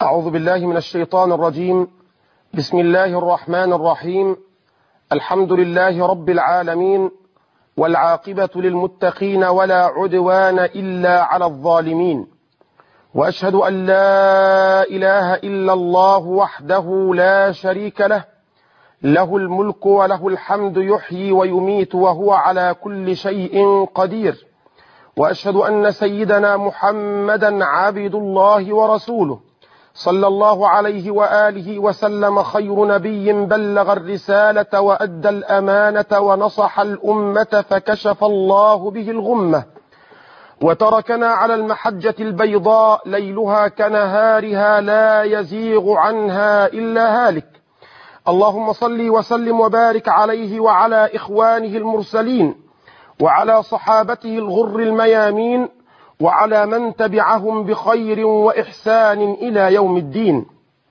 أعوذ بالله من الشيطان الرجيم بسم الله الرحمن الرحيم الحمد لله رب العالمين والعاقبة للمتقين ولا عدوان إلا على الظالمين وأشهد أن لا إله إلا الله وحده لا شريك له له الملك وله الحمد يحيي ويميت وهو على كل شيء قدير وأشهد أن سيدنا محمدا عبد الله ورسوله صلى الله عليه وآله وسلم خير نبي بلغ الرسالة وأدى الأمانة ونصح الأمة فكشف الله به الغمة وتركنا على المحجة البيضاء ليلها كنهارها لا يزيغ عنها إلا هالك اللهم صل وسلم وبارك عليه وعلى إخوانه المرسلين وعلى صحابته الغر الميامين وعلى من تبعهم بخير وإحسان إلى يوم الدين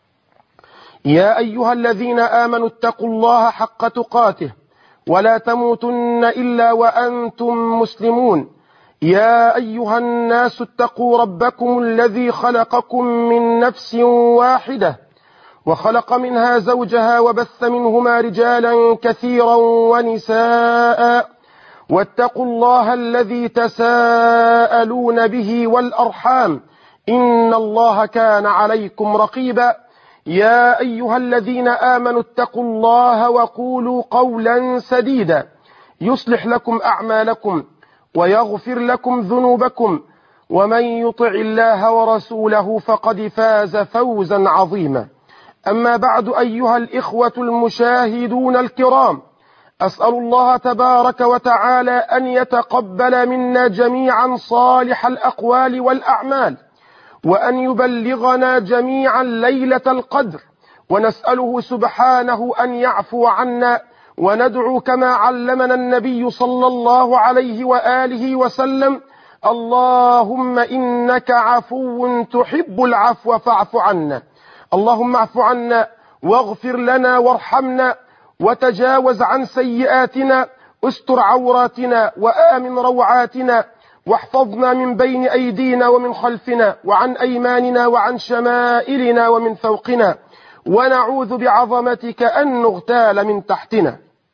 يا أيها الذين آمنوا اتقوا الله حق تقاته ولا تموتن إلا وأنتم مسلمون يا أيها الناس اتقوا ربكم الذي خلقكم من نفس واحدة وخلق منها زوجها وبث منهما رجالا كثيرا ونساء واتقوا الله الذي تساءلون به والأرحام إن الله كان عليكم رقيبا يا أيها الذين آمنوا اتقوا الله وقولوا قولا سديدا يصلح لكم أعمالكم ويغفر لكم ذنوبكم ومن يطع الله ورسوله فقد فاز فوزا عظيما أما بعد أيها الإخوة المشاهدون الكرام أسأل الله تبارك وتعالى أن يتقبل منا جميعا صالح الأقوال والأعمال وأن يبلغنا جميعا ليلة القدر ونسأله سبحانه أن يعفو عنا وندعو كما علمنا النبي صلى الله عليه وآله وسلم اللهم إنك عفو تحب العفو فاعف عنا اللهم اعف عنا واغفر لنا وارحمنا وتجاوز عن سيئاتنا استر عوراتنا وآمن روعاتنا واحفظنا من بين أيدينا ومن خلفنا وعن أيماننا وعن شمائلنا ومن فوقنا ونعوذ بعظمتك أن نغتال من تحتنا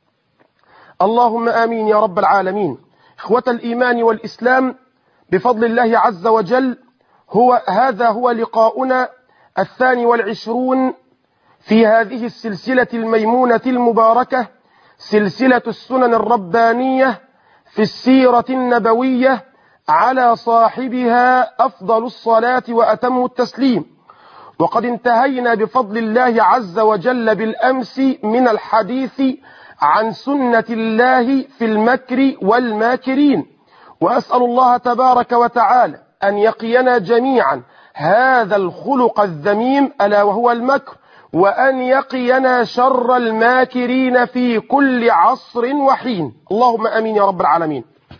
اللهم آمين يا رب العالمين إخوة الإيمان والإسلام بفضل الله عز وجل هو هذا هو لقاؤنا الثاني والعشرون في هذه السلسلة الميمونة المباركة سلسلة السنن الربانية في السيرة النبوية على صاحبها أفضل الصلاة وأتم التسليم وقد انتهينا بفضل الله عز وجل بالأمس من الحديث عن سنة الله في المكر والماكرين وأسأل الله تبارك وتعالى أن يقينا جميعا هذا الخلق الذميم ألا وهو المكر وأن يقينا شر الماكرين في كل عصر وحين اللهم أمين يا رب العالمين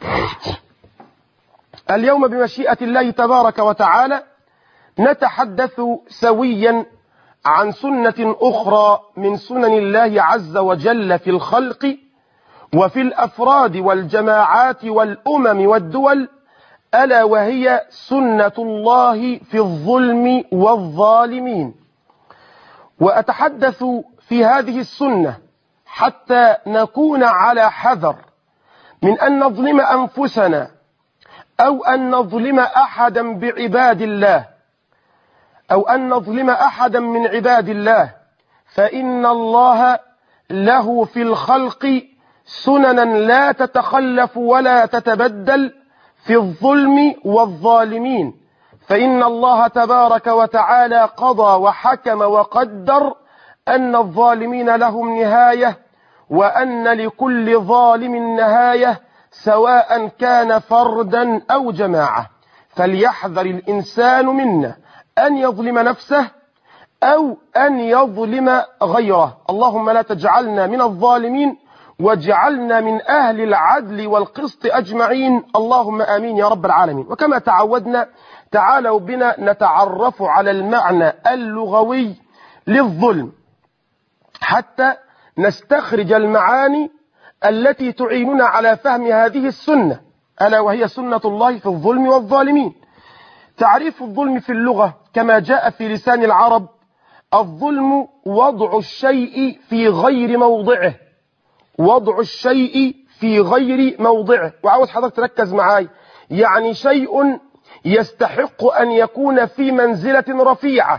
اليوم بمشيئة الله تبارك وتعالى نتحدث سويا عن سنة أخرى من سنن الله عز وجل في الخلق وفي الأفراد والجماعات والأمم والدول ألا وهي سنة الله في الظلم والظالمين وأتحدث في هذه السنة حتى نكون على حذر من أن نظلم أنفسنا أو أن نظلم أحدا بعباد الله أو أن نظلم أحدا من عباد الله فإن الله له في الخلق سننا لا تتخلف ولا تتبدل في الظلم والظالمين فإن الله تبارك وتعالى قضى وحكم وقدر أن الظالمين لهم نهاية وأن لكل ظالم نهاية سواء كان فردا أو جماعة فليحذر الإنسان منا أن يظلم نفسه أو أن يظلم غيره اللهم لا تجعلنا من الظالمين واجعلنا من أهل العدل والقسط أجمعين اللهم آمين يا رب العالمين وكما تعودنا تعالوا بنا نتعرف على المعنى اللغوي للظلم حتى نستخرج المعاني التي تعيننا على فهم هذه السنة ألا وهي سنة الله في الظلم والظالمين تعريف الظلم في اللغة كما جاء في لسان العرب الظلم وضع الشيء في غير موضعه وضع الشيء في غير موضعه وعاوز حضرتك تركز معاي يعني شيء يستحق أن يكون في منزلة رفيعة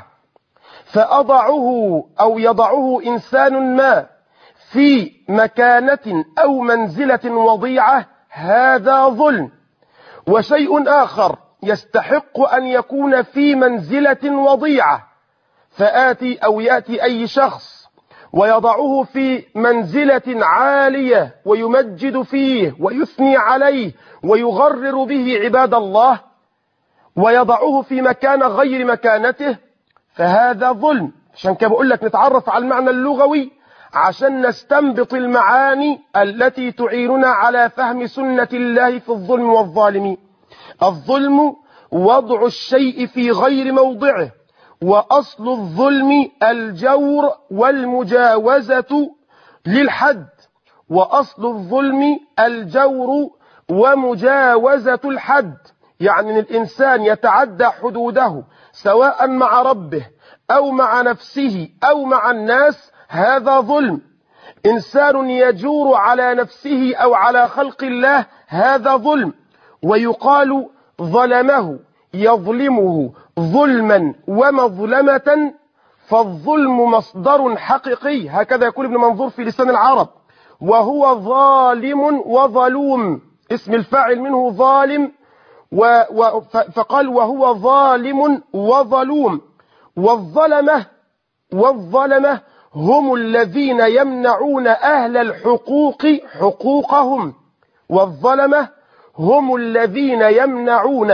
فأضعه أو يضعه إنسان ما في مكانة أو منزلة وضيعة هذا ظلم وشيء آخر يستحق أن يكون في منزلة وضيعة فآتي أو يأتي أي شخص ويضعه في منزلة عالية ويمجد فيه ويثني عليه ويغرر به عباد الله ويضعه في مكان غير مكانته فهذا ظلم عشان كده بقول لك نتعرف على المعنى اللغوي عشان نستنبط المعاني التي تعيننا على فهم سنة الله في الظلم والظالمين الظلم وضع الشيء في غير موضعه وأصل الظلم الجور والمجاوزة للحد وأصل الظلم الجور ومجاوزة الحد يعني أن الإنسان يتعدى حدوده سواء مع ربه أو مع نفسه أو مع الناس هذا ظلم إنسان يجور على نفسه أو على خلق الله هذا ظلم ويقال ظلمه يظلمه ظلما ومظلمة فالظلم مصدر حقيقي هكذا يقول ابن منظور في لسان العرب وهو ظالم وظلوم اسم الفاعل منه ظالم و و فقال وهو ظالم وظلوم والظلمة والظلمة هم الذين يمنعون أهل الحقوق حقوقهم والظلمة هم الذين يمنعون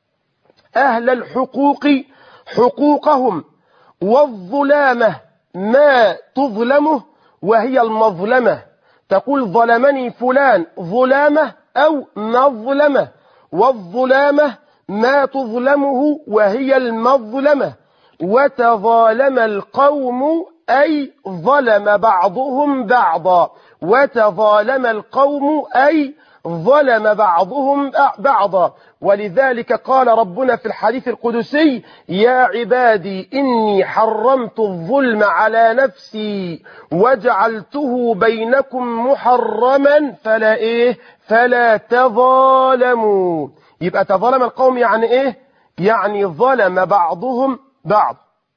أهل الحقوق حقوقهم والظلامة ما تظلمه وهي المظلمة تقول ظلمني فلان ظلامة أو مظلمة والظلامة ما تظلمه وهي المظلمة وتظالم القوم أي ظلم بعضهم بعضا وتظالم القوم أي ظلم بعضهم بعضا ولذلك قال ربنا في الحديث القدسي يا عبادي إني حرمت الظلم على نفسي وجعلته بينكم محرما فلا إيه فلا تظالموا يبقى تظالم القوم يعني إيه يعني ظلم بعضهم بعض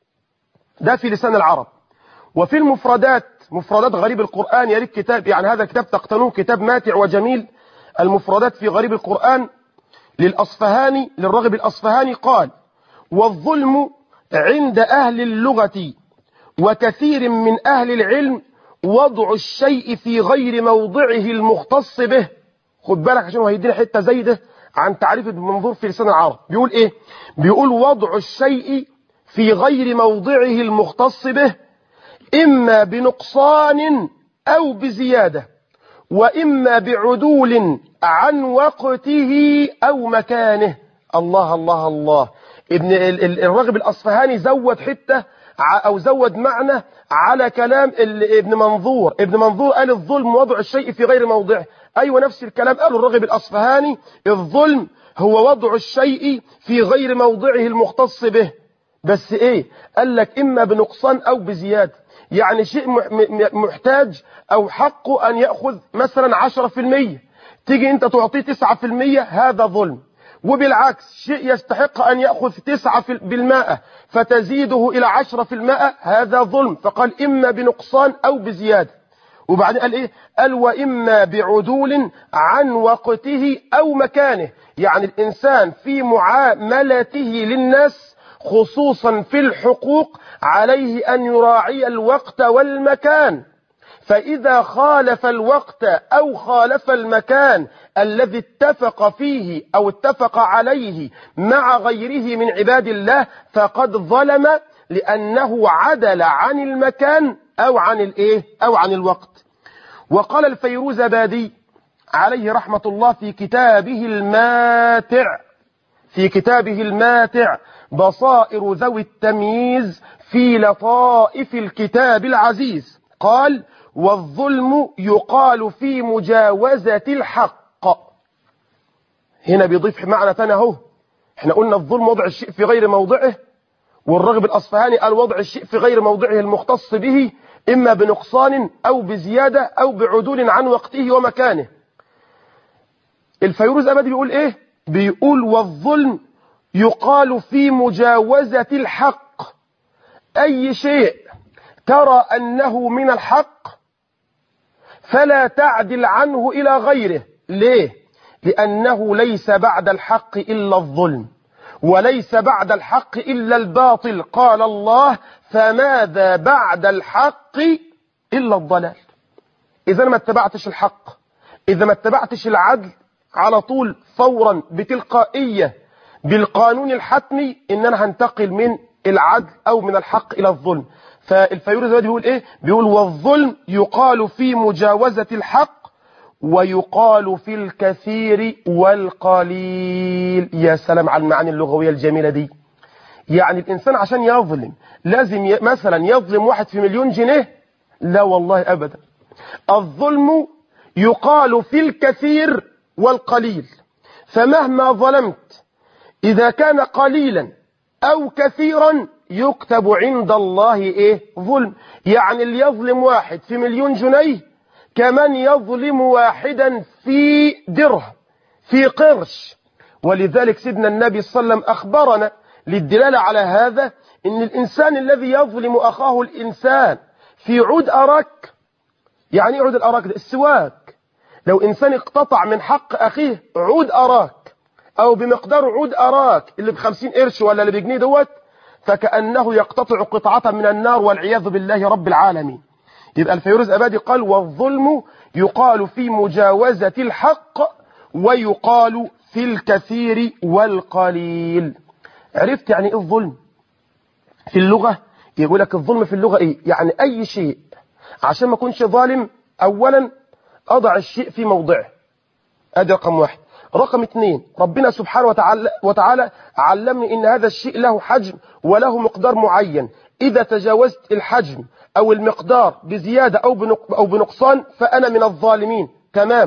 ده في لسان العرب وفي المفردات مفردات غريب القرآن يا ريت كتاب يعني هذا الكتاب تقتنوه كتاب ماتع وجميل المفردات في غريب القرآن للأصفهاني للرغب الأصفهاني قال والظلم عند أهل اللغة وكثير من أهل العلم وضع الشيء في غير موضعه المختص به خد بالك عشان هو هيدينا حتة زايدة عن تعريف ابن منظور في لسان العرب بيقول ايه بيقول وضع الشيء في غير موضعه المختص به إما بنقصان أو بزيادة وإما بعدول عن وقته أو مكانه الله الله الله ابن الراغب الأصفهاني زود حتة أو زود معنى على كلام ابن منظور ابن منظور قال الظلم وضع الشيء في غير موضعه أيوة نفس الكلام قاله الراغب الأصفهاني الظلم هو وضع الشيء في غير موضعه المختص به بس ايه قال لك اما بنقصان او بزياده يعني شيء محتاج او حقه ان ياخذ مثلا 10% تيجي انت تعطيه 9% هذا ظلم وبالعكس شيء يستحق ان ياخذ 9% فتزيده الى 10% هذا ظلم فقال اما بنقصان او بزياده وبعدين قال ايه قال واما بعدول عن وقته او مكانه يعني الانسان في معاملته للناس خصوصا في الحقوق عليه أن يراعي الوقت والمكان فإذا خالف الوقت أو خالف المكان الذي اتفق فيه أو اتفق عليه مع غيره من عباد الله فقد ظلم لأنه عدل عن المكان أو عن الإيه أو عن الوقت وقال الفيروزبادي عليه رحمة الله في كتابه الماتع في كتابه الماتع بصائر ذوي التمييز في لطائف الكتاب العزيز قال والظلم يقال في مجاوزة الحق هنا بيضيف معنى تاني اهو احنا قلنا الظلم وضع الشيء في غير موضعه والراغب الأصفهاني قال وضع الشيء في غير موضعه المختص به إما بنقصان أو بزيادة أو بعدول عن وقته ومكانه الفيروز أبدي بيقول إيه بيقول والظلم يقال في مجاوزة الحق أي شيء ترى أنه من الحق فلا تعدل عنه إلى غيره ليه لأنه ليس بعد الحق إلا الظلم وليس بعد الحق إلا الباطل قال الله فماذا بعد الحق إلا الضلال إذا ما اتبعتش الحق إذا ما اتبعتش العدل على طول فورا بتلقائية بالقانون الحتمي إن أنا هنتقل من العدل أو من الحق إلى الظلم فالفيروز بيقول إيه بيقول والظلم يقال في مجاوزة الحق ويقال في الكثير والقليل يا سلام على المعاني اللغوية الجميلة دي يعني الإنسان عشان يظلم لازم ي... مثلا يظلم واحد في مليون جنيه لا والله أبدا الظلم يقال في الكثير والقليل فمهما ظلمت إذا كان قليلا أو كثيرا يكتب عند الله إيه ظلم يعني اللي يظلم واحد في مليون جنيه كمن يظلم واحدا في درهم في قرش ولذلك سيدنا النبي صلى الله عليه وسلم أخبرنا للدلالة على هذا إن الإنسان الذي يظلم أخاه الإنسان في عود أراك يعني عود الأراك ده السواك لو إنسان اقتطع من حق أخيه عود أراك أو بمقدار عود أراك اللي بخمسين قرش ولا اللي بجنيه دوت فكأنه يقتطع قطعة من النار والعياذ بالله رب العالمين يبقى الفيروز أبادي قال والظلم يقال في مجاوزة الحق ويقال في الكثير والقليل عرفت يعني ايه الظلم في اللغة يقول لك الظلم في اللغة ايه يعني اي شيء عشان ما اكونش ظالم اولا اضع الشيء في موضعه ادي رقم واحد رقم اثنين ربنا سبحانه وتعالى, وتعالى علمني ان هذا الشيء له حجم وله مقدار معين اذا تجاوزت الحجم او المقدار بزيادة او او بنقصان فانا من الظالمين تمام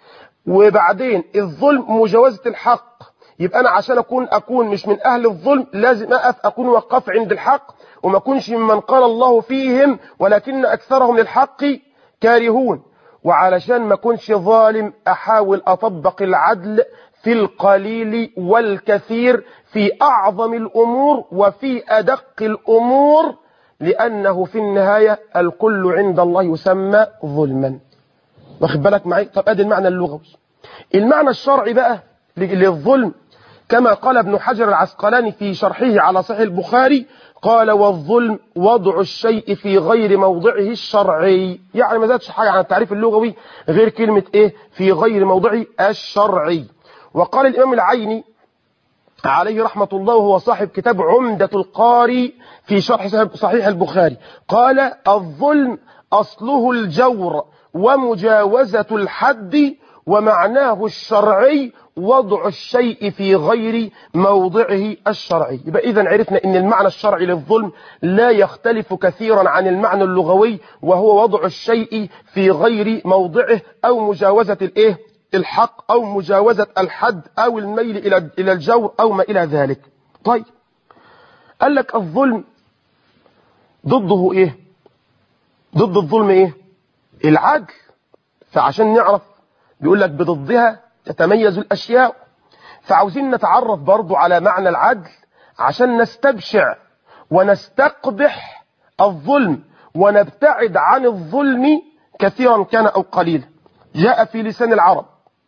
وبعدين الظلم مجاوزة الحق يبقى انا عشان اكون اكون مش من اهل الظلم لازم اقف اكون وقف عند الحق وما اكونش ممن قال الله فيهم ولكن اكثرهم للحق كارهون وعلشان ما اكونش ظالم احاول اطبق العدل في القليل والكثير في اعظم الامور وفي ادق الامور لانه في النهاية الكل عند الله يسمى ظلما واخد بالك معي طب ادي المعنى اللغوي المعنى الشرعي بقى للظلم كما قال ابن حجر العسقلاني في شرحه على صحيح البخاري قال والظلم وضع الشيء في غير موضعه الشرعي يعني ما زادش حاجة عن التعريف اللغوي غير كلمة ايه في غير موضعه الشرعي وقال الامام العيني عليه رحمة الله وهو صاحب كتاب عمدة القاري في شرح صحيح البخاري قال الظلم أصله الجور ومجاوزة الحد ومعناه الشرعي وضع الشيء في غير موضعه الشرعي يبقى إذا عرفنا أن المعنى الشرعي للظلم لا يختلف كثيرا عن المعنى اللغوي وهو وضع الشيء في غير موضعه أو مجاوزة الإيه الحق أو مجاوزة الحد أو الميل إلى إلى الجور أو ما إلى ذلك طيب قال لك الظلم ضده إيه ضد الظلم إيه العدل فعشان نعرف بيقول لك بضدها تتميز الأشياء فعاوزين نتعرف برضو على معنى العدل عشان نستبشع ونستقبح الظلم ونبتعد عن الظلم كثيرا كان أو قليلا جاء في لسان العرب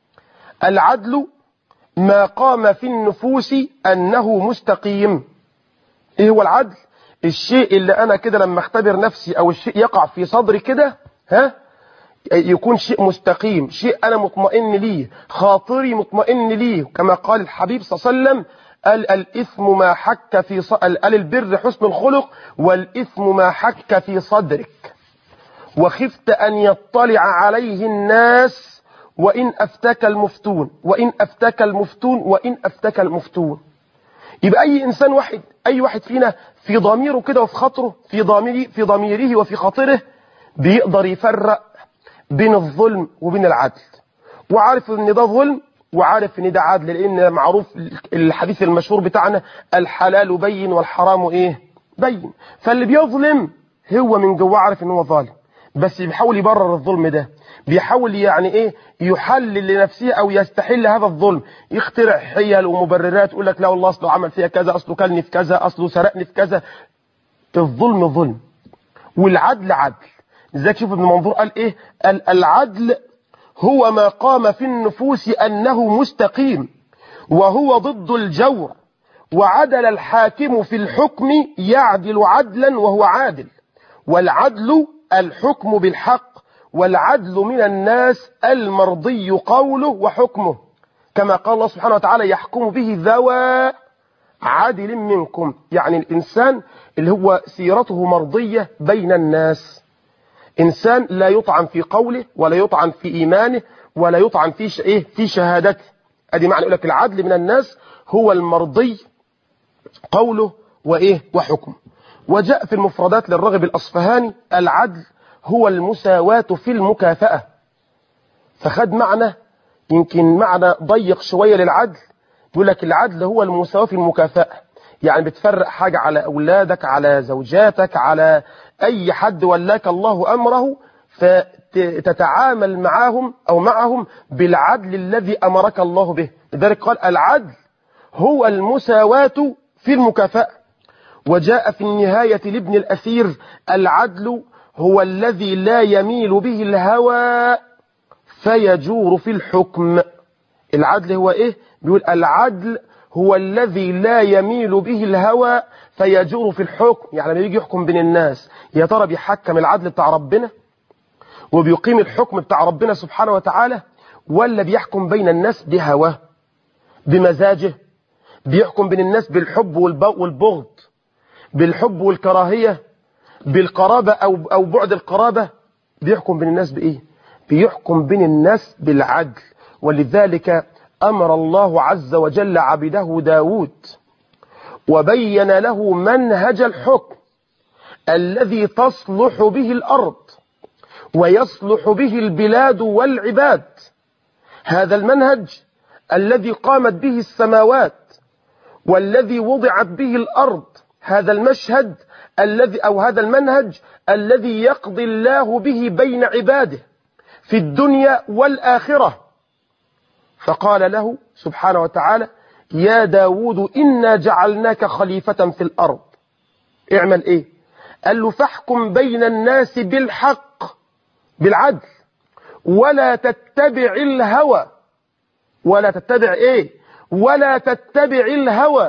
العدل ما قام في النفوس أنه مستقيم إيه هو العدل الشيء اللي أنا كده لما اختبر نفسي أو الشيء يقع في صدري كده ها يكون شيء مستقيم شيء أنا مطمئن ليه خاطري مطمئن ليه كما قال الحبيب صلى الله عليه وسلم قال الإثم ما حك في ص... قال البر حسن الخلق والإثم ما حك في صدرك وخفت أن يطلع عليه الناس وإن أفتك المفتون وإن أفتك المفتون وإن أفتك المفتون يبقى أي إنسان واحد أي واحد فينا في ضميره كده وفي خاطره في ضميره في ضميره وفي خاطره بيقدر يفرق بين الظلم وبين العدل وعارف ان ده ظلم وعارف ان ده عدل لان معروف الحديث المشهور بتاعنا الحلال بين والحرام ايه بين فاللي بيظلم هو من جواه عارف ان هو ظالم بس بيحاول يبرر الظلم ده بيحاول يعني ايه يحلل لنفسه او يستحل هذا الظلم يخترع حيل ومبررات يقول لك لا والله اصله عمل فيها كذا اصله كلني في كذا اصله سرقني في كذا الظلم ظلم والعدل عدل ازيك شوف ابن منظور قال ايه قال العدل هو ما قام في النفوس انه مستقيم وهو ضد الجور وعدل الحاكم في الحكم يعدل عدلا وهو عادل والعدل الحكم بالحق والعدل من الناس المرضي قوله وحكمه كما قال الله سبحانه وتعالى يحكم به ذوى عدل منكم يعني الإنسان اللي هو سيرته مرضية بين الناس إنسان لا يطعن في قوله ولا يطعن في إيمانه ولا يطعن في إيه في شهادته أدي معنى يقول لك العدل من الناس هو المرضي قوله وإيه وحكمه وجاء في المفردات للرغب الأصفهاني العدل هو المساواة في المكافأة فخد معنى يمكن معنى ضيق شوية للعدل يقول لك العدل هو المساواة في المكافأة يعني بتفرق حاجة على أولادك على زوجاتك على أي حد ولاك الله أمره فتتعامل معهم أو معهم بالعدل الذي أمرك الله به لذلك قال العدل هو المساواة في المكافأة وجاء في النهاية لابن الأثير العدل هو الذي لا يميل به الهوى فيجور في الحكم العدل هو ايه بيقول العدل هو الذي لا يميل به الهوى فيجور في الحكم يعني لما يجي يحكم بين الناس يا ترى بيحكم العدل بتاع ربنا وبيقيم الحكم بتاع ربنا سبحانه وتعالى ولا بيحكم بين الناس بهواه بمزاجه بيحكم بين الناس بالحب والبغض بالحب والكراهية بالقرابة أو, أو بعد القرابة بيحكم بين الناس بإيه بيحكم بين الناس بالعدل ولذلك أمر الله عز وجل عبده داود وبين له منهج الحكم الذي تصلح به الأرض ويصلح به البلاد والعباد هذا المنهج الذي قامت به السماوات والذي وضعت به الأرض هذا المشهد الذي أو هذا المنهج الذي يقضي الله به بين عباده في الدنيا والآخرة فقال له سبحانه وتعالى يا داود إنا جعلناك خليفة في الأرض اعمل ايه قال له فاحكم بين الناس بالحق بالعدل ولا تتبع الهوى ولا تتبع ايه ولا تتبع الهوى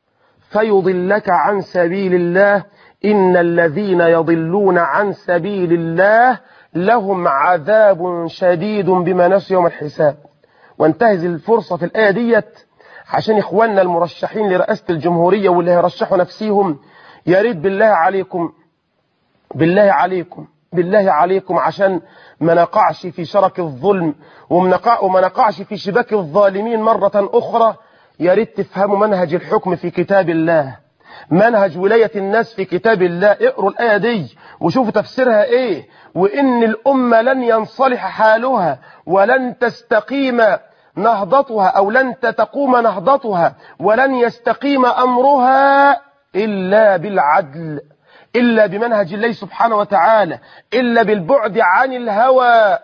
فيضلك عن سبيل الله إن الذين يضلون عن سبيل الله لهم عذاب شديد بما نسوا يوم الحساب وانتهز الفرصة في الآية ديت عشان إخواننا المرشحين لرئاسة الجمهورية واللي هيرشحوا نفسيهم يا ريت بالله عليكم بالله عليكم بالله عليكم عشان ما نقعش في شرك الظلم وما نقعش في شباك الظالمين مرة أخرى يا ريت تفهموا منهج الحكم في كتاب الله منهج ولاية الناس في كتاب الله اقروا الآية دي وشوفوا تفسيرها ايه وإن الأمة لن ينصلح حالها ولن تستقيم نهضتها أو لن تقوم نهضتها ولن يستقيم أمرها إلا بالعدل إلا بمنهج الله سبحانه وتعالى إلا بالبعد عن الهوى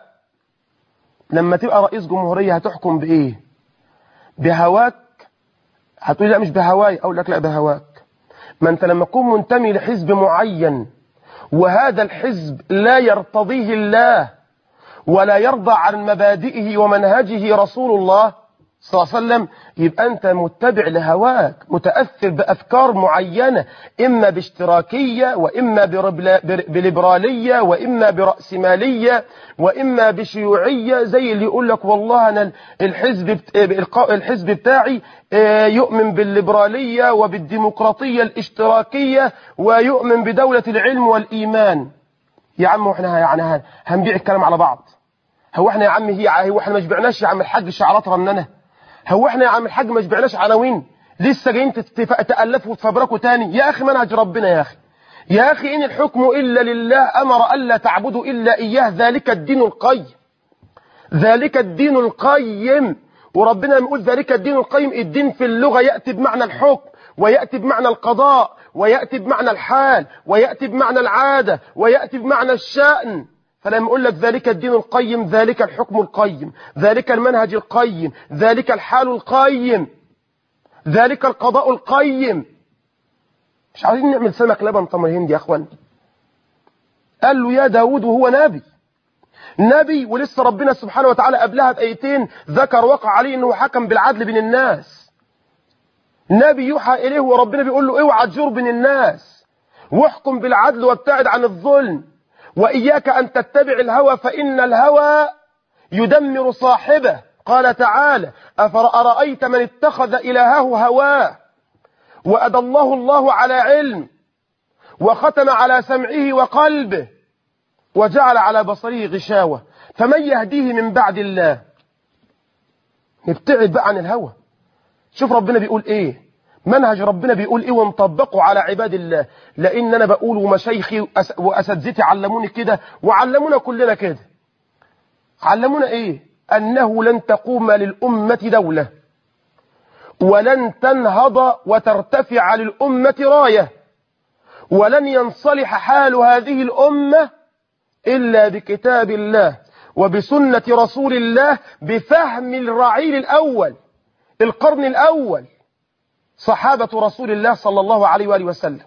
لما تبقى رئيس جمهورية هتحكم بإيه بهواك هتقول لا مش بهواي أقول لك لا بهواك ما أنت لما تكون منتمي لحزب معين وهذا الحزب لا يرتضيه الله ولا يرضى عن مبادئه ومنهجه رسول الله صلى الله عليه وسلم يبقى أنت متبع لهواك متأثر بأفكار معينة إما باشتراكية وإما بليبرالية وإما برأسمالية وإما بشيوعية زي اللي يقول لك والله أنا الحزب الحزب بتاعي يؤمن بالليبرالية وبالديمقراطية الاشتراكية ويؤمن بدولة العلم والإيمان يا عم واحنا يعني هنبيع الكلام على بعض هو احنا يا عم هي هو احنا ما شبعناش يا عم الحاج شعارات رنانه هو احنا يا عم الحاج ما شبعناش عناوين لسه جايين تألفوا وتفبركوا تاني يا اخي منهج ربنا يا اخي يا اخي ان الحكم الا لله امر الا تعبدوا الا اياه ذلك الدين القيم ذلك الدين القيم وربنا يقول ذلك الدين القيم الدين في اللغة يأتي بمعنى الحكم ويأتي بمعنى القضاء ويأتي بمعنى الحال ويأتي بمعنى العادة ويأتي بمعنى الشأن فلما يقول لك ذلك الدين القيم ذلك الحكم القيم ذلك المنهج القيم ذلك الحال القيم ذلك القضاء القيم مش عايزين نعمل سمك لبن تمر هندي يا اخوان قال له يا داود وهو نبي نبي ولسه ربنا سبحانه وتعالى قبلها بآيتين ذكر وقع عليه انه حكم بالعدل بين الناس نبي يوحى اليه وربنا بيقول له اوعى تجور بين الناس واحكم بالعدل وابتعد عن الظلم وإياك أن تتبع الهوى فإن الهوى يدمر صاحبه قال تعالى أفرأيت من اتخذ إلهه هواه وأدله الله على علم وختم على سمعه وقلبه وجعل على بصره غشاوة فمن يهديه من بعد الله نبتعد بقى عن الهوى شوف ربنا بيقول ايه منهج ربنا بيقول ايه ونطبقه على عباد الله لان انا بقول ومشايخي واساتذتي علموني كده وعلمونا كلنا كده علمونا ايه انه لن تقوم للامه دوله ولن تنهض وترتفع للامه رايه ولن ينصلح حال هذه الامه الا بكتاب الله وبسنه رسول الله بفهم الرعيل الاول القرن الاول صحابة رسول الله صلى الله عليه وآله وسلم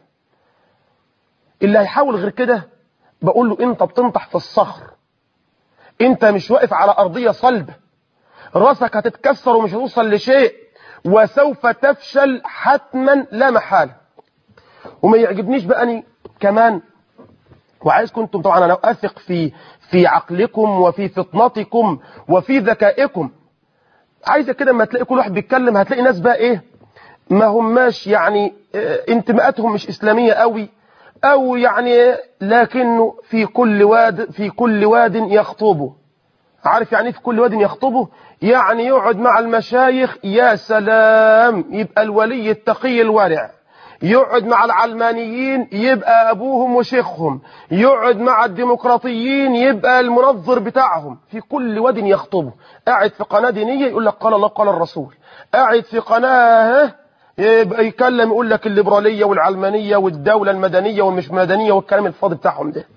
اللي هيحاول غير كده بقول له انت بتنطح في الصخر انت مش واقف على أرضية صلبة راسك هتتكسر ومش هتوصل لشيء وسوف تفشل حتما لا محالة وما يعجبنيش بقى أني كمان وعايزكم انتم طبعا انا اثق في في عقلكم وفي فطنتكم وفي ذكائكم عايزه كده لما تلاقي كل واحد بيتكلم هتلاقي ناس بقى ايه ما هماش يعني انتماءاتهم مش إسلامية قوي أو يعني لكنه في كل واد في كل واد يخطبه عارف يعني في كل واد يخطبه يعني يقعد مع المشايخ يا سلام يبقى الولي التقي الورع يقعد مع العلمانيين يبقى أبوهم وشيخهم يقعد مع الديمقراطيين يبقى المنظر بتاعهم في كل واد يخطبه قاعد في قناة دينية يقول لك قال الله قال الرسول قاعد في قناة يبقى يكلم يقول لك الليبرالية والعلمانية والدولة المدنية والمش مدنية والكلام الفاضي بتاعهم ده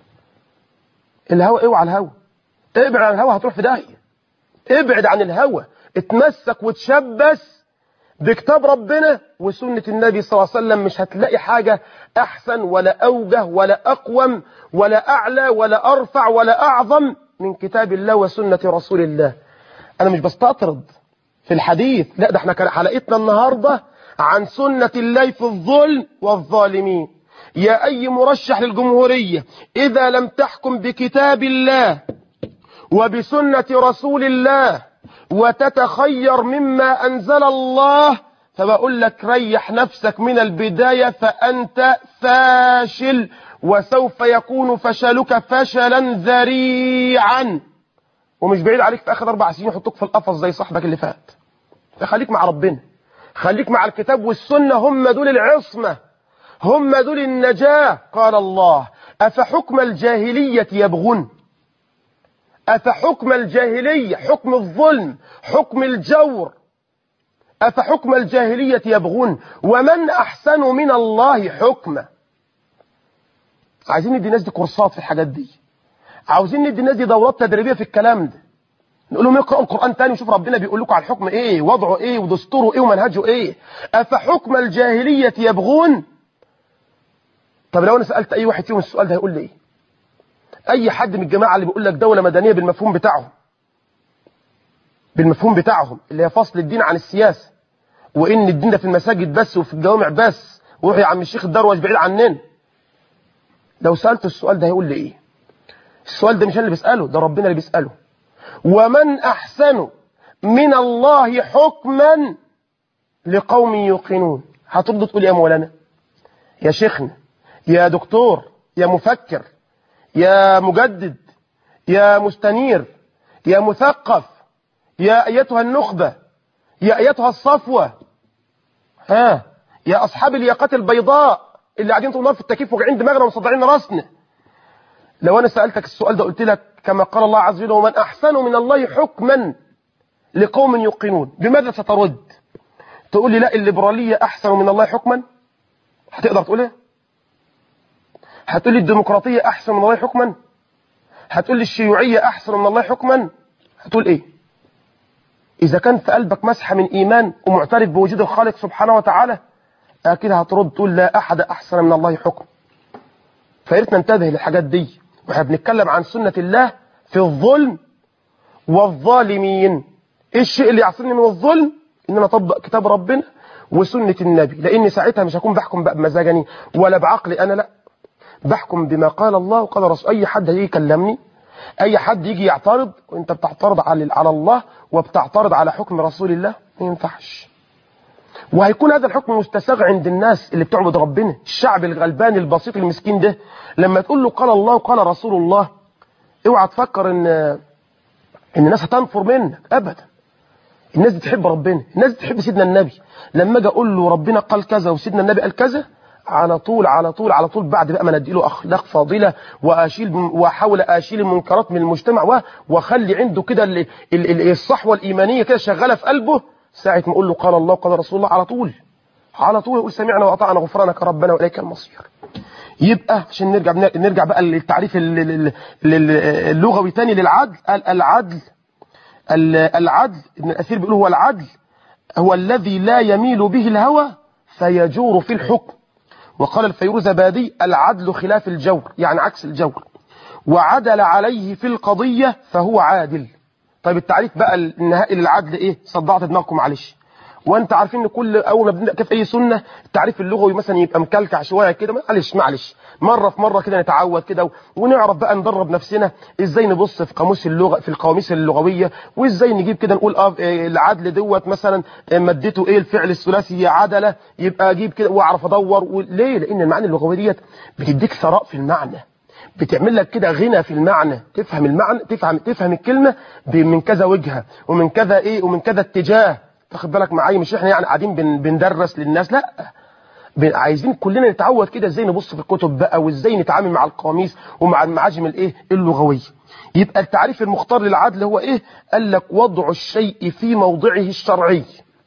الهوى اوعى الهوى ابعد عن الهوى هتروح في داهية ابعد عن الهوى اتمسك وتشبث بكتاب ربنا وسنة النبي صلى الله عليه وسلم مش هتلاقي حاجة أحسن ولا أوجه ولا أقوم ولا أعلى ولا أرفع ولا أعظم من كتاب الله وسنة رسول الله أنا مش بستطرد في الحديث لا ده احنا كان حلقتنا النهاردة عن سنة الله في الظلم والظالمين يا أي مرشح للجمهورية إذا لم تحكم بكتاب الله وبسنة رسول الله وتتخير مما أنزل الله فبقول لك ريح نفسك من البداية فأنت فاشل وسوف يكون فشلك فشلا ذريعا ومش بعيد عليك في آخر أربع سنين يحطوك في القفص زي صاحبك اللي فات فخليك مع ربنا خليك مع الكتاب والسنة هم دول العصمة هم دول النجاة قال الله أفحكم الجاهلية يبغون أفحكم الجاهلية حكم الظلم حكم الجور أفحكم الجاهلية يبغون ومن أحسن من الله حكما عايزين ندي الناس دي كورسات في الحاجات دي عاوزين ندي الناس دي دورات تدريبية في الكلام ده نقول لهم اقرأوا القرآن تاني وشوف ربنا بيقول لكم على الحكم ايه وضعه ايه ودستوره ايه ومنهجه ايه أفحكم الجاهلية يبغون طب لو انا سألت اي واحد فيهم السؤال ده هيقول لي ايه اي حد من الجماعة اللي بيقول لك دولة مدنية بالمفهوم بتاعهم بالمفهوم بتاعهم اللي هي فصل الدين عن السياسة وان الدين ده في المساجد بس وفي الجوامع بس وروح يا عم الشيخ الدروش بعيد عننا لو سألت السؤال ده هيقول لي ايه السؤال ده مش انا اللي بسأله ده ربنا اللي بيسأله ومن أحسن من الله حكما لقوم يوقنون هترد تقول يا مولانا يا شيخنا يا دكتور يا مفكر يا مجدد يا مستنير يا مثقف يا أيتها النخبة يا أيتها الصفوة ها يا أصحاب الياقات البيضاء اللي قاعدين طول النهار في التكييف وقاعدين دماغنا ومصدعين راسنا لو أنا سألتك السؤال ده قلت لك كما قال الله عز وجل ومن أحسن من الله حكما لقوم يوقنون بماذا سترد تقول لي لا الليبرالية أحسن من الله حكما هتقدر تقول ايه هتقول لي الديمقراطية أحسن من الله حكما هتقول لي الشيوعية أحسن من الله حكما هتقول ايه إذا كان في قلبك مسحة من إيمان ومعترف بوجود الخالق سبحانه وتعالى أكيد هترد تقول لا أحد أحسن من الله حكم فياريت ننتبه للحاجات دي واحنا بنتكلم عن سنة الله في الظلم والظالمين ايه الشيء اللي يعصرني من الظلم ان انا اطبق كتاب ربنا وسنة النبي لان ساعتها مش هكون بحكم بقى بمزاجني ولا بعقلي انا لا بحكم بما قال الله وقال رسول اي حد هيجي يكلمني اي حد يجي يعترض وانت بتعترض على على الله وبتعترض على حكم رسول الله ما ينفعش وهيكون هذا الحكم مستساغ عند الناس اللي بتعبد ربنا الشعب الغلبان البسيط المسكين ده لما تقول له قال الله وقال رسول الله اوعى تفكر ان ان الناس هتنفر منك ابدا الناس دي تحب ربنا الناس دي تحب سيدنا النبي لما اجي اقول له ربنا قال كذا وسيدنا النبي قال كذا على طول على طول على طول بعد بقى ما ندي له اخلاق فاضله واشيل واحاول اشيل المنكرات من المجتمع واخلي عنده كده ال- ال- ال- الصحوه الايمانيه كده شغاله في قلبه ساعه ما اقول له قال الله وقال رسول الله على طول على طول يقول سمعنا واطعنا غفرانك ربنا واليك المصير يبقى عشان نرجع نرجع بقى للتعريف ال- ال- ال- اللغوي تاني للعدل قال العدل ال- العدل ابن الاثير بيقول هو العدل هو الذي لا يميل به الهوى فيجور في الحكم وقال الفيروزبادي العدل خلاف الجور يعني عكس الجور وعدل عليه في القضية فهو عادل طيب التعريف بقى النهائي للعدل ايه صدعت دماغكم معلش وانت عارفين ان كل اول ما بنبدا كيف اي سنه التعريف اللغوي مثلا يبقى مكلكع شويه كده معلش معلش مره في مره كده نتعود كده ونعرف بقى ندرب نفسنا ازاي نبص في قاموس اللغه في القواميس اللغويه وازاي نجيب كده نقول اه إيه العدل دوت مثلا آه، مادته ايه الفعل الثلاثي هي عدله يبقى اجيب كده واعرف ادور و- ليه لان المعاني اللغويه ديت بتديك ثراء في المعنى بتعمل لك كده غنى في المعنى تفهم المعنى تفهم تفهم الكلمه ب- من كذا وجهه ومن كذا ايه ومن كذا اتجاه تاخد بالك معايا مش احنا يعني قاعدين بن- بندرس للناس لا ب- عايزين كلنا نتعود كده ازاي نبص في الكتب بقى وازاي نتعامل مع القواميس ومع المعاجم الايه اللغويه يبقى التعريف المختار للعدل هو ايه قال لك وضع الشيء في موضعه الشرعي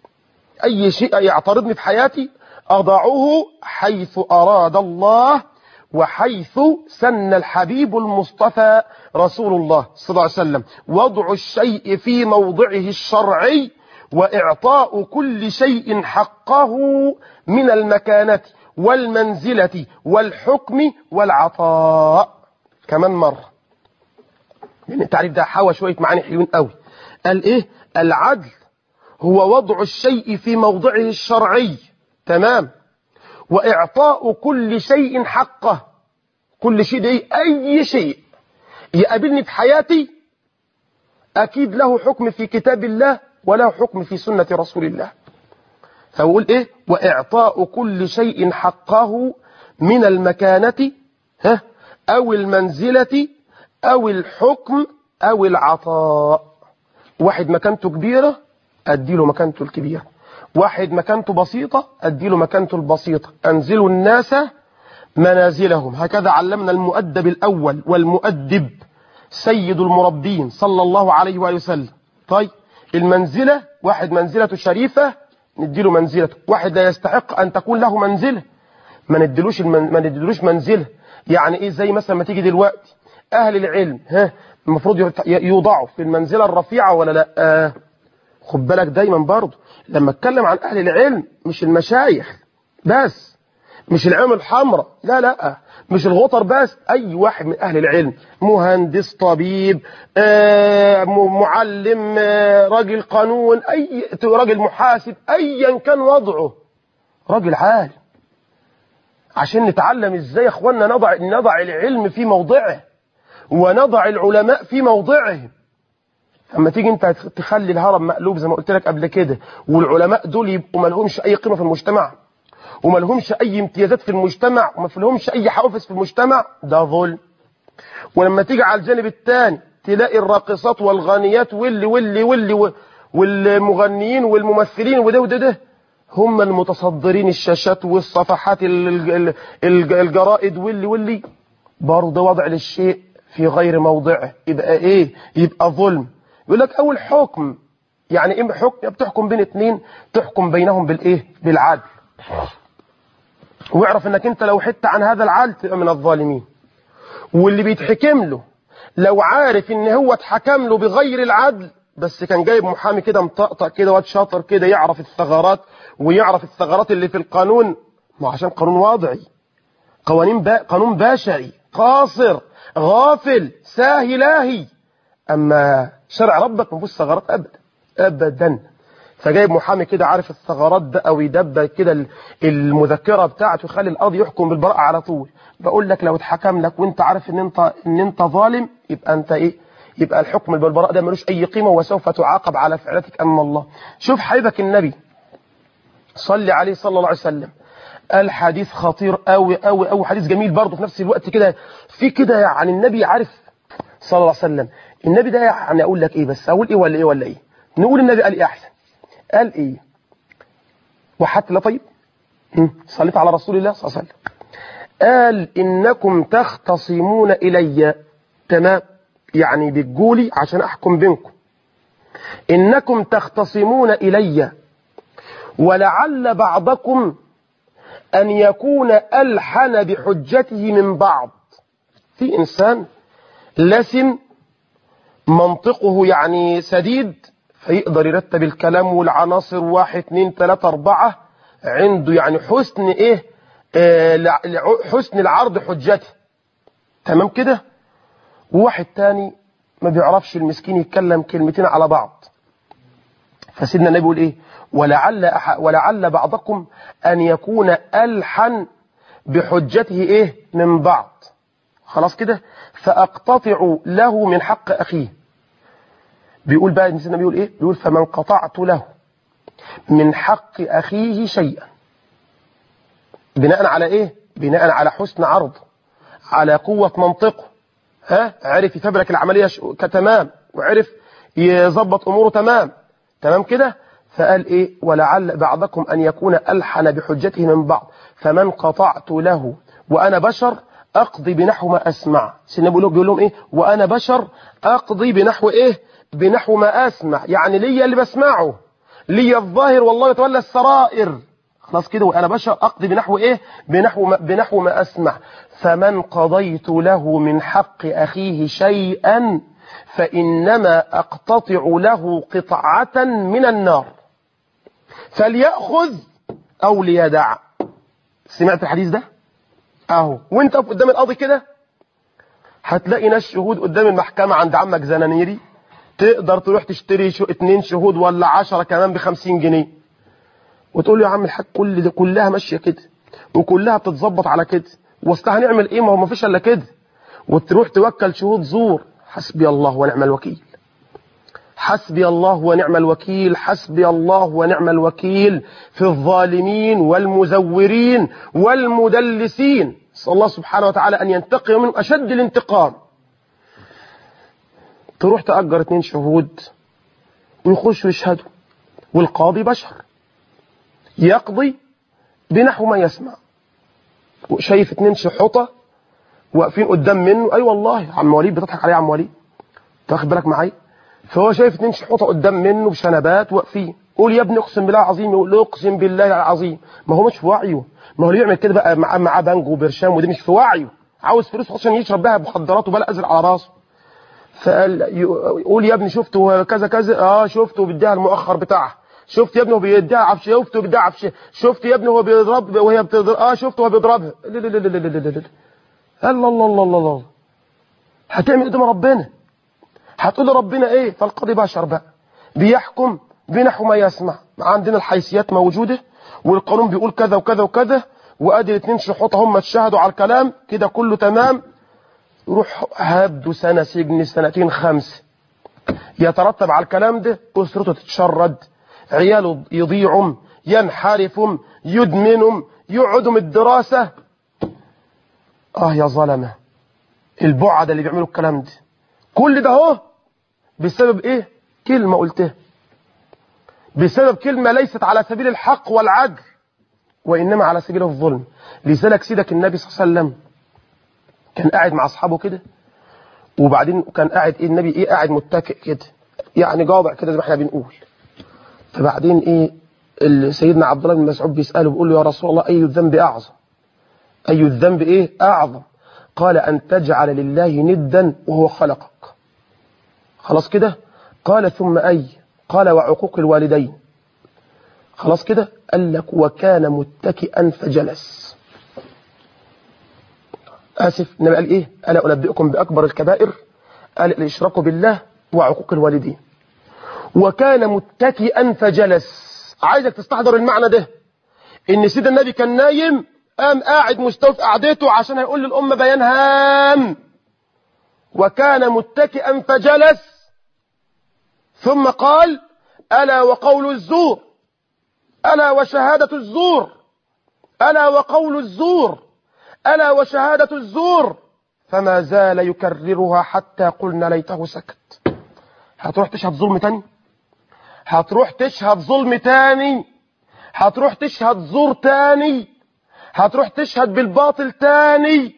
اي شيء يعترضني في حياتي اضعه حيث اراد الله وحيث سن الحبيب المصطفى رسول الله صلى الله عليه وسلم وضع الشيء في موضعه الشرعي وإعطاء كل شيء حقه من المكانة والمنزلة والحكم والعطاء كمان مرة لأن التعريف ده حوى شوية معاني حلوين قوي قال إيه العدل هو وضع الشيء في موضعه الشرعي تمام وإعطاء كل شيء حقه كل شيء ده إيه؟ أي شيء يقابلني في حياتي أكيد له حكم في كتاب الله وله حكم في سنة رسول الله فأقول إيه وإعطاء كل شيء حقه من المكانة ها أو المنزلة أو الحكم أو العطاء واحد مكانته كبيرة أديله مكانته الكبيرة واحد مكانته بسيطة أديله مكانته البسيطة أنزلوا الناس منازلهم هكذا علمنا المؤدب الأول والمؤدب سيد المربين صلى الله عليه وآله وسلم طيب المنزلة واحد منزلته شريفة نديله منزلته واحد لا يستحق أن تكون له منزلة ما نديلوش المن... ما نديلوش منزلة يعني إيه زي مثلا ما تيجي دلوقتي أهل العلم ها المفروض يرت- يوضعوا في المنزلة الرفيعة ولا لا آه. خد بالك دايما برضه لما اتكلم عن أهل العلم مش المشايخ بس مش العلم الحمراء لا لا مش الغطر بس اي واحد من اهل العلم مهندس طبيب آه، م- معلم آه، راجل قانون اي راجل محاسب ايا كان وضعه راجل عالم عشان نتعلم ازاي يا اخوانا نضع نضع العلم في موضعه ونضع العلماء في موضعهم اما تيجي انت تخلي الهرم مقلوب زي ما قلت لك قبل كده والعلماء دول يبقوا ما لهمش اي قيمه في المجتمع وما لهمش اي امتيازات في المجتمع وما لهمش اي حوافز في المجتمع ده ظلم ولما تيجي على الجانب الثاني تلاقي الراقصات والغانيات واللي واللي واللي والمغنيين والممثلين وده وده ده هم المتصدرين الشاشات والصفحات ال- ال- ال- الجرائد واللي واللي برضه وضع للشيء في غير موضعه يبقى ايه يبقى ظلم يقول لك اول حكم يعني إيه حكم بتحكم بين اتنين تحكم بينهم بالايه بالعدل واعرف انك انت لو حدت عن هذا العدل تبقى من الظالمين واللي بيتحكم له لو عارف ان هو اتحكم له بغير العدل بس كان جايب محامي كده مطقطق كده واد شاطر كده يعرف الثغرات ويعرف الثغرات اللي في القانون ما عشان قانون وضعي قوانين با... قانون بشري قاصر غافل ساهي لاهي اما شرع ربك ما فيهوش ثغرات ابدا ابدا فجايب محامي كده عارف الثغرات بقى ويدبر كده المذكره بتاعته يخلي القاضي يحكم بالبراءه على طول بقول لك لو اتحكم لك وانت عارف ان انت ان انت ظالم يبقى انت ايه يبقى الحكم بالبراءه ده ملوش اي قيمه وسوف تعاقب على فعلتك امام الله شوف حبيبك النبي صلي عليه صلى الله عليه وسلم الحديث خطير قوي قوي قوي حديث جميل برضه في نفس الوقت كده في كده يعني النبي عارف صلى الله عليه وسلم النبي ده يعني اقول لك ايه بس اقول ايه ولا ايه ولا ايه نقول النبي قال ايه احسن قال ايه وحتى لا طيب صليت على رسول الله صلى الله عليه وسلم قال انكم تختصمون الي تمام يعني بتقولي عشان احكم بينكم انكم تختصمون الي ولعل بعضكم أن يكون ألحن بحجته من بعض في إنسان لسن منطقه يعني سديد فيقدر يرتب الكلام والعناصر واحد اتنين تلاتة أربعة عنده يعني حسن إيه آه حسن العرض حجته تمام كده وواحد تاني ما بيعرفش المسكين يتكلم كلمتين على بعض فسيدنا النبي يقول ايه ولعل أح... ولعل بعضكم ان يكون الحن بحجته ايه من بعض خلاص كده فاقتطع له من حق اخيه بيقول بقى سيدنا بيقول ايه بيقول فمن قطعت له من حق اخيه شيئا بناء على ايه بناء على حسن عرضه على قوة منطقه ها عرف يفبرك العملية كتمام وعرف يظبط اموره تمام تمام كده فقال ايه ولعل بعضكم ان يكون الحن بحجته من بعض فمن قطعت له وانا بشر اقضي بنحو ما اسمع سيدنا بيقول بيقول لهم ايه وانا بشر اقضي بنحو ايه بنحو ما اسمع يعني ليا اللي بسمعه ليا الظاهر والله يتولى السرائر خلاص كده وانا بشر اقضي بنحو ايه بنحو ما بنحو ما اسمع فمن قضيت له من حق اخيه شيئا فإنما أقتطع له قطعة من النار فليأخذ أو ليدع سمعت الحديث ده أهو وانت قدام القاضي كده هتلاقي ناس شهود قدام المحكمة عند عمك زنانيري تقدر تروح تشتري شو اتنين شهود ولا عشرة كمان بخمسين جنيه وتقول له يا عم الحاج كل ده كلها ماشية كده وكلها بتتظبط على كده واصل هنعمل ايه ما هو مفيش الا كده وتروح توكل شهود زور حسبي الله ونعم الوكيل حسبي الله ونعم الوكيل حسبي الله ونعم الوكيل في الظالمين والمزورين والمدلسين صلى الله سبحانه وتعالى أن ينتقم من أشد الانتقام تروح تأجر اتنين شهود ويخشوا يشهدوا والقاضي بشر يقضي بنحو ما يسمع شايف اتنين شحوطة واقفين قدام منه اي أيوة والله عم وليد بتضحك عليه يا عم وليد تاخد بالك معايا فهو شايف اتنين شحوطه قدام منه بشنبات واقفين قول يا ابني اقسم بالله العظيم يقول له اقسم بالله العظيم ما هو مش في وعيه ما هو اللي يعمل كده بقى معاه معاه بنج وبرشام ودي مش في وعيه عاوز فلوس عشان يشرب بها مخدرات وبلا ازرق على راسه فقال يقول يا ابني شفته كذا كذا اه شفته بيديها المؤخر بتاعها شفت يا ابني هو بيديها عفش شفته بيديها عفش شفت يا ابني هو بيضرب وهي بتضرب اه شفته وهو بيضربها لا لا لا لا لا لا لا الله الله الله الله الله هتعمل قدام ربنا هتقول لربنا ايه فالقاضي بشر بقى بيحكم بنحو ما يسمع عندنا الحيثيات موجودة والقانون بيقول كذا وكذا وكذا وادي الاثنين شحوطه هم اتشهدوا على الكلام كده كله تمام يروح هبدوا سنة سجن سنتين خمس يترتب على الكلام ده أسرته تتشرد عياله يضيعهم ينحرفهم يدمنهم يقعدوا الدراسة اه يا ظلمة البعد اللي بيعملوا الكلام ده كل ده اهو بسبب ايه كلمة قلتها بسبب كلمة ليست على سبيل الحق والعدل وإنما على سبيل الظلم لذلك سيدك النبي صلى الله عليه وسلم كان قاعد مع أصحابه كده وبعدين كان قاعد إيه النبي إيه قاعد متكئ كده يعني جاضع كده زي ما احنا بنقول فبعدين ايه ال- سيدنا عبد الله بن مسعود بيسأله بيقول له يا رسول الله أي الذنب أعظم أي الذنب إيه أعظم قال أن تجعل لله ندا وهو خلقك خلاص كده قال ثم أي قال وعقوق الوالدين خلاص كده قال لك وكان متكئا فجلس آسف النبي قال إيه ألا أنبئكم بأكبر الكبائر قال الإشراك بالله وعقوق الوالدين وكان متكئا فجلس عايزك تستحضر المعنى ده ان سيدنا النبي كان نايم قام قاعد مستوى في قعدته عشان هيقول للأمة بيان هام وكان متكئا فجلس ثم قال ألا وقول الزور ألا وشهادة الزور ألا وقول الزور ألا وشهادة الزور فما زال يكررها حتى قلنا ليته سكت هتروح تشهد ظلم تاني هتروح تشهد ظلم تاني هتروح تشهد زور تاني هتروح تشهد بالباطل تاني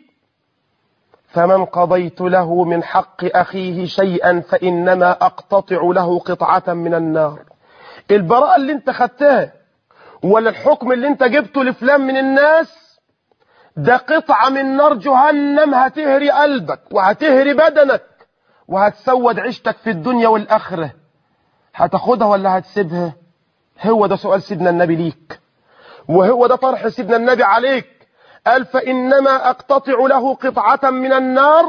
فمن قضيت له من حق أخيه شيئا فإنما أقتطع له قطعة من النار البراءة اللي انت خدتها ولا الحكم اللي انت جبته لفلان من الناس ده قطعة من نار جهنم هتهري قلبك وهتهري بدنك وهتسود عيشتك في الدنيا والآخرة هتاخدها ولا هتسيبها هو ده سؤال سيدنا النبي ليك وهو ده طرح سيدنا النبي عليك قال فإنما أقتطع له قطعة من النار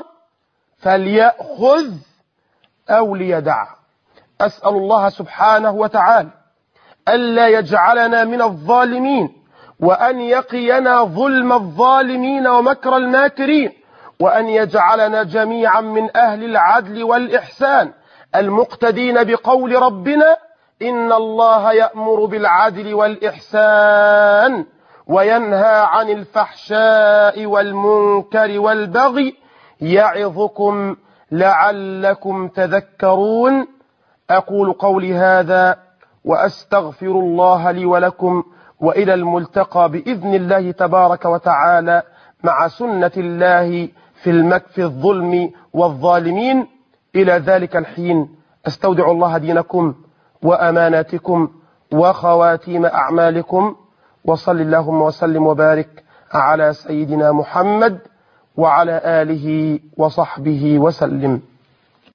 فليأخذ أو ليدع أسأل الله سبحانه وتعالى ألا يجعلنا من الظالمين وأن يقينا ظلم الظالمين ومكر الماكرين وأن يجعلنا جميعا من أهل العدل والإحسان المقتدين بقول ربنا إن الله يأمر بالعدل والإحسان وينهى عن الفحشاء والمنكر والبغي يعظكم لعلكم تذكرون أقول قولي هذا وأستغفر الله لي ولكم وإلى الملتقى بإذن الله تبارك وتعالى مع سنة الله في المكف الظلم والظالمين إلى ذلك الحين أستودع الله دينكم وأماناتكم وخواتيم أعمالكم وصل اللهم وسلم وبارك على سيدنا محمد وعلى آله وصحبه وسلم